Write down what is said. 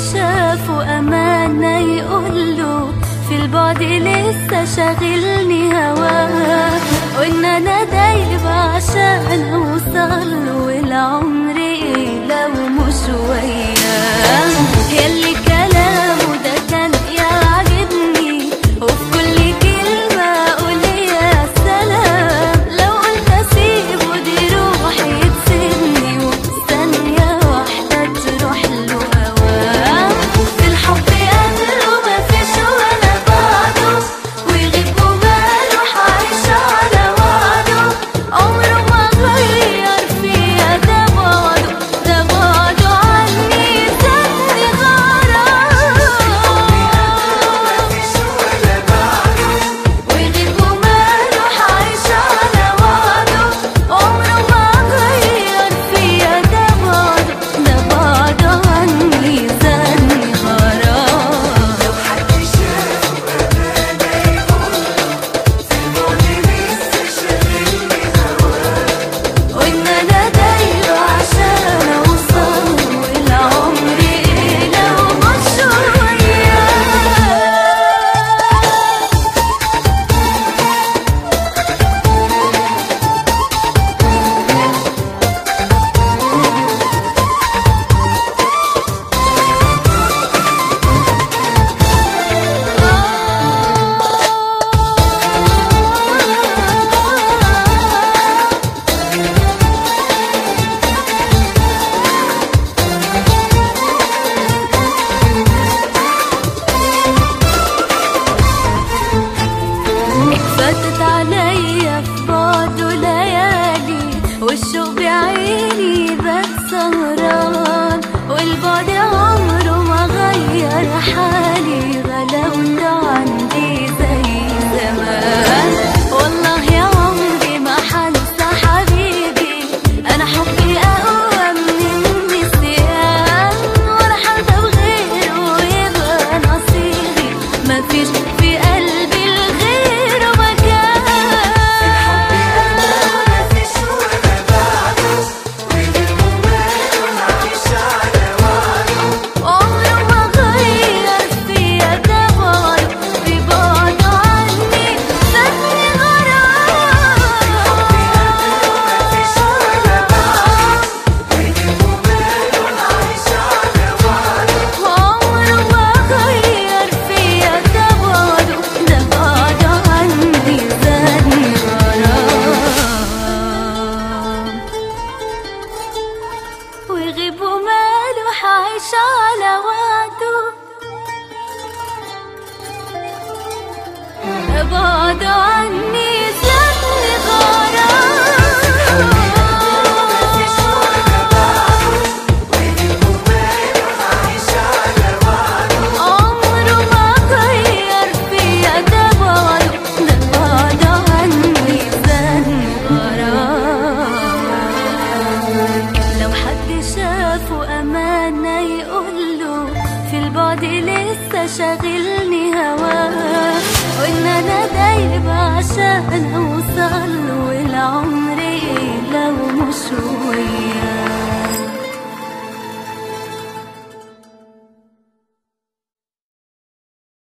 شافه أمانة يقوله في البعد لسه شاغلني هواه وإن أنا دايب عشان أوصل له والعمر إيه لو مش وياه ياللي كلامه ده كان يعجبني وفي كل كلمة أقول يا سلام لو قلت أسيبه دي روحي تسيبني وفي ثانية واحدة تروح له هواه في الحب قبله مفيش ولا بعده ويغيب وماله عايش على وعده عمره ما غير فيها ده بعده ده بعده عني زادني غرام ويغيب وماله عايش على وعده عمره ما غير فيها ده بعده ده بعده عني زادني غرام لو حد وإن أنا دايرة عشان أوصل والعمر إيه لو مش وياه فاتت عليا في بعده ليالي والشوق بعيني بات سهران والبعد عمره ما غير حالي غلاوته عندي زي زمان والله يا عمري ما حنسى حبيبي انا حبي اقوى من النسيان ولا حدا بغيره يبقى نصيبي مفيش في قلبي الغير مكان عمره ما غير فيا ده بعد ببعده عني فاتني غرام عمره ما غير فيا ده بعده ده بعده عني زادني غرام ويغيب وماله عايش على وعده بعد عني زادني غرام عمره ما غير فيا ده بعده ده بعده عني زادني غرام لو حد شافه أمانة يقوله في البعد لسه شاغلني هواه وإن أنا دايب عشان أوصل له والعمر إيه لو مش